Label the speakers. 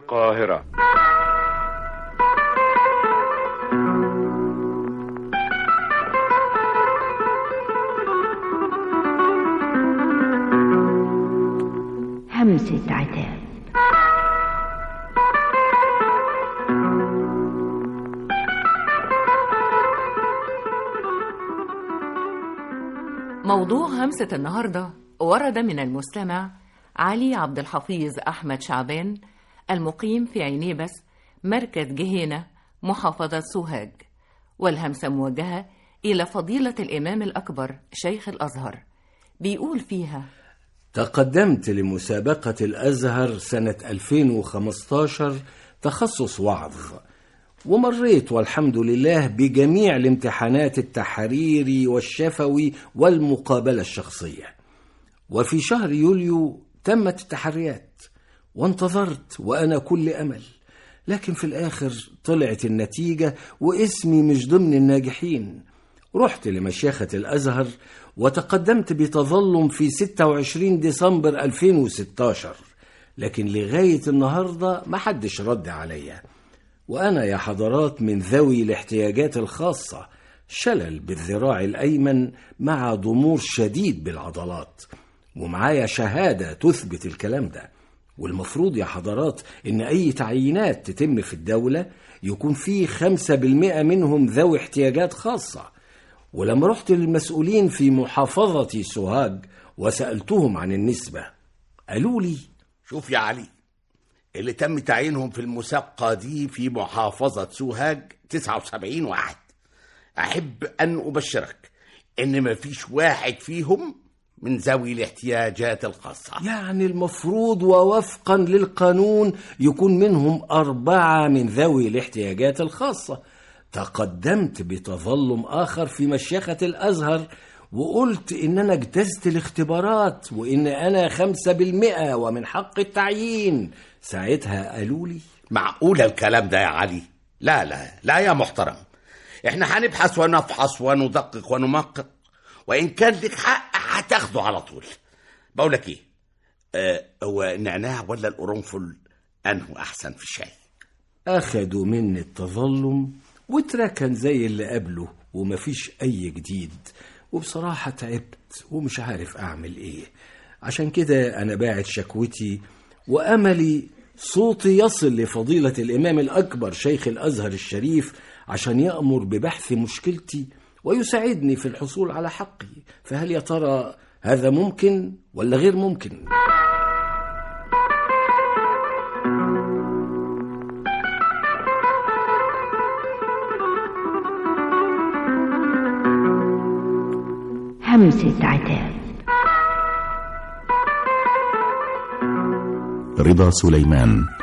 Speaker 1: القاهرة
Speaker 2: همسة عتاب
Speaker 3: موضوع همسة النهاردة ورد من المستمع علي عبد الحفيظ أحمد شعبان المقيم في عينيبس مركز جهينة محافظة سوهاج والهمسة موجهة إلى فضيلة الإمام الأكبر شيخ الأزهر بيقول فيها
Speaker 4: تقدمت لمسابقة الأزهر سنة 2015 تخصص وعظ ومريت والحمد لله بجميع الامتحانات التحريري والشفوي والمقابلة الشخصية وفي شهر يوليو تمت التحريات وانتظرت وأنا كل أمل لكن في الآخر طلعت النتيجة واسمي مش ضمن الناجحين رحت لمشيخة الأزهر وتقدمت بتظلم في 26 ديسمبر 2016 لكن لغاية النهاردة محدش رد عليا وأنا يا حضرات من ذوي الاحتياجات الخاصة شلل بالذراع الأيمن مع ضمور شديد بالعضلات ومعايا شهادة تثبت الكلام ده والمفروض يا حضرات إن أي تعيينات تتم في الدولة يكون فيه خمسة بالمئة منهم ذوي احتياجات خاصة ولما رحت للمسؤولين في محافظة سوهاج وسألتهم عن النسبة قالوا لي
Speaker 5: شوف يا علي اللي تم تعيينهم في المسابقة دي في محافظة سوهاج 79 واحد أحب أن أبشرك إن مفيش واحد فيهم من ذوي الاحتياجات الخاصة
Speaker 4: يعني المفروض ووفقا للقانون يكون منهم أربعة من ذوي الاحتياجات الخاصة تقدمت بتظلم آخر في مشيخة الأزهر وقلت إن أنا اجتزت الاختبارات وإن أنا خمسة بالمئة ومن حق التعيين ساعتها قالوا لي
Speaker 5: معقول الكلام ده يا علي لا لا لا يا محترم احنا هنبحث ونفحص وندقق ونمقق وإن كان لك حق هتاخده على طول بقولك إيه آه هو النعناع ولا القرنفل أنه أحسن في الشاي
Speaker 4: أخدوا مني التظلم واتركن زي اللي قبله ومفيش أي جديد وبصراحة تعبت ومش عارف أعمل إيه عشان كده أنا باعت شكوتي وأملي صوتي يصل لفضيلة الإمام الأكبر شيخ الأزهر الشريف عشان يأمر ببحث مشكلتي ويساعدني في الحصول على حقي فهل يا ترى هذا ممكن ولا غير ممكن؟
Speaker 2: همسة عتاب
Speaker 6: رضا سليمان